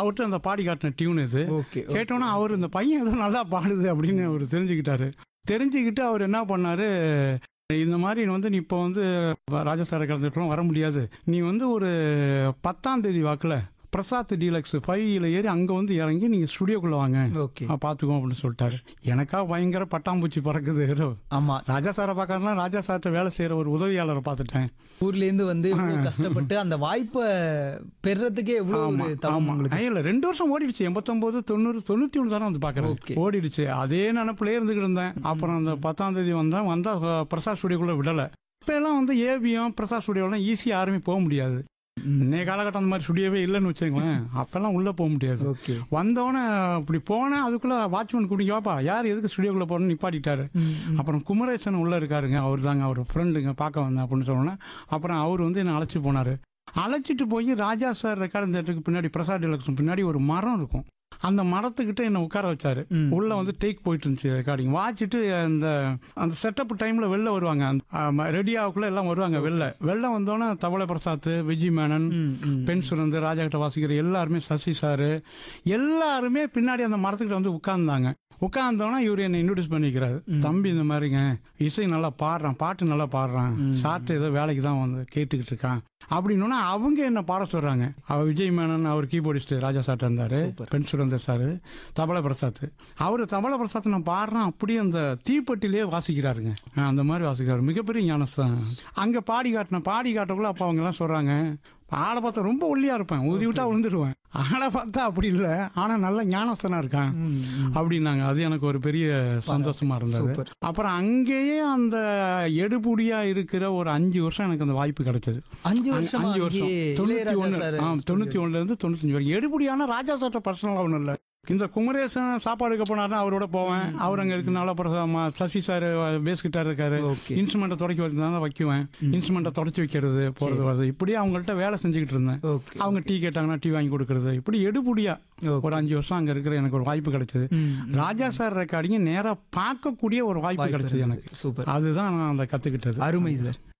அவர்கிட்ட அந்த பாடி காட்டின டியூன் இது ஓகே கேட்டோன்னா அவர் இந்த பையன் ஏதோ நல்லா பாடுது அப்படின்னு அவர் தெரிஞ்சுக்கிட்டாரு தெரிஞ்சுக்கிட்டு அவர் என்ன பண்ணாரு இந்த மாதிரி வந்து நீ இப்போ வந்து ராஜா சாரை கலந்துட்டுலாம் வர முடியாது நீ வந்து ஒரு பத்தாம் தேதி வாக்கில் பிரசாத் டீலக்ஸ் ஃபைவ்ல ஏறி அங்கே வந்து இறங்கி நீங்கள் ஸ்டுடியோக்குள்ளே வாங்க ஓகே ஆ, பார்த்துக்கோ அப்படின்னு சொல்லிட்டாரு எனக்கா பயங்கர பட்டாம்பூச்சி பறக்குது ஆமா ராஜா சாரை பார்க்கறதுனா ராஜா சார்கிட்ட வேலை செய்கிற ஒரு உதவியாளரை பார்த்துட்டேன் ஊர்ல இருந்து வந்து இவ்வளவு கஷ்டப்பட்டு அந்த வாய்ப்பை பெறறதுக்கே எவ்வளவு ஆமா ஒரு தவம் ஆமா உங்களுக்கு இல்ல ரெண்டு வருஷம் ஓடிடுச்சு எண்பத்தொன்பது தொண்ணூறு தொண்ணூத்தி ஒன்று தானே வந்து பாக்குறேன் Okay. ஓடிடுச்சு அதே நினப்புலயே இருந்துகிட்டு இருந்தேன் அப்புறம் அந்த பத்தாம் தேதி வந்தேன் வந்தா அஹ், பிரசாத் ஸ்டுடியோக்குள்ள விடல இப்ப எல்லாம் வந்து ஏபிஎம் பிரசாத் ஸ்டுடியோலாம் ஈஸியா யாருமே போக முடியாது இன்னைய காலகட்டம் அந்த மாதிரி ஸ்டுடியோவே இல்லைன்னு வச்சுக்கோங்களேன் அப்பெல்லாம் உள்ள போக முடியாது ஓகே வந்தோடனே அப்படி போனேன் அதுக்குள்ள வாட்ச்மேன் கூட்டிங்க வாப்பா யார் எதுக்கு ஸ்டுடியோக்குள்ள போறேன்னு நிப்பாட்டிட்டாரு அப்புறம் குமரேசன் உள்ள இருக்காருங்க அவர் தாங்க அவர் ஃப்ரெண்டுங்க பார்க்க வந்தேன் அப்படின்னு சொன்னோன்னே அப்புறம் அவர் வந்து என்னை அழைச்சி போனார் அழைச்சிட்டு போய் ராஜா சார் ரெக்கார்டு தேட்டருக்கு பின்னாடி பிரசாத் டிலக்ஸ் பின்னாடி ஒரு மரம் இருக்கும் அந்த மரத்துக்கிட்ட என்னை உட்கார வச்சாரு ம். உள்ள வந்து டேக் போயிட்டு இருந்துச்சு ரெக்கார்டிங் வாச்சிட்டு அந்த அந்த செட்டப் டைம்ல வெளில வருவாங்க ரெடி ஆகக்குள்ள எல்லாம் வருவாங்க வெளில வெளில வந்தோன்னே தவளை பிரசாத் விஜய் மேனன் பெண் சுரந்து ராஜா கிட்ட வாசிக்கிற எல்லாருமே சசி சாரு எல்லாருமே பின்னாடி அந்த மரத்துக்கிட்ட வந்து உட்கார்ந்தாங்க உட்கார்ந்தோன்னா இவர் என்னை இன்ட்ரடியூஸ் பண்ணிக்கிறாரு தம்பி இந்த மாதிரிங்க இசை நல்லா பாடுறான் பாட்டு நல்லா பாடுறான் சாப்பிட்டு ஏதோ வேலைக்கு தான் வந்து கேட்டுக்கிட்டு இருக்கான் அப்படின்னா அவங்க என்ன பாட சொல்றாங்க அவர் விஜய் மேனன் அவர் கீபோர்டிஸ்ட் ராஜா சார் இருந்தாரு Super. பெண் சுரந்தர் சார் தபல பிரசாத் அவர் தபல பிரசாத் நான் பாடுறேன் அப்படியே அந்த தீப்பெட்டிலே வாசிக்கிறாருங்க ஆ, அந்த மாதிரி வாசிக்கிறாரு மிகப்பெரிய ஞானஸ்தான் அங்க பாடி காட்டின பாடி காட்டக்குள்ள அப்ப அவங்க எல்லாம் சொல்றாங்க ஆளை பார்த்தா ரொம்ப ஒல்லியா இருப்பேன் ஊதி விட்டா விழுந்துருவேன் ஆளை பார்த்தா அப்படி இல்லை ஆனா நல்ல ஞானஸ்தனா இருக்கான் அப்படின்னாங்க அது எனக்கு ஒரு பெரிய சந்தோஷமா இருந்தது சூப்பர் அப்புறம் அங்கேயே அந்த எடுபுடியா இருக்கிற ஒரு அஞ்சு வருஷம் எனக்கு அந்த வாய்ப்பு கிடைச்சது அஞ்சு அஞ்சு வருஷமா அஞ்சு வருஷம் அங்கேயே தொண்ணூத்தி இளையராஜா ஒண்ணு சார் ஆ, தொண்ணூத்தி ஒண்ணுல இருந்து தொண்ணூத்தஞ்சு வரைக்கும் எடுபடியான ராஜா சார்ட்ட பர்சனலா ஒண்ணும் இல்ல இந்த குமரேசன் சாப்பாடு எடுக்க போனாருன்னா அவரோட போவேன் அவர் அங்க இருக்கனால அப்புறம் ம- சசி சார் பேஸ் கிட்டார் இருக்காரு ஓகே இன்ஸ்ட்ருமெண்ட்டை தொடக்கி வச்சிருந்தா வைக்குவேன் இன்ஸ்ட்ருமெண்ட்டை தொடச்சி வைக்கிறது போறது வருது இப்படியே அவங்கள்ட்ட வேலை செஞ்சுக்கிட்டு இருந்தேன் ஓகே அவங்க டீ கேட்டாங்கன்னா டீ வாங்கி கொடுக்கறது இப்படி எடுபடியா ஓகே ஒரு அஞ்சு வருஷம் அங்க இருக்கிற எனக்கு ஒரு வாய்ப்பு கிடைச்சது ம். ராஜா சார் ரெக்கார்டிங்க நேரா பார்க்கக்கூடிய ஒரு வாய்ப்பு கிடைச்சது எனக்கு சூப்பர் அதுதான் நான் அதை கத்துக்கிட்டது அருமை சார்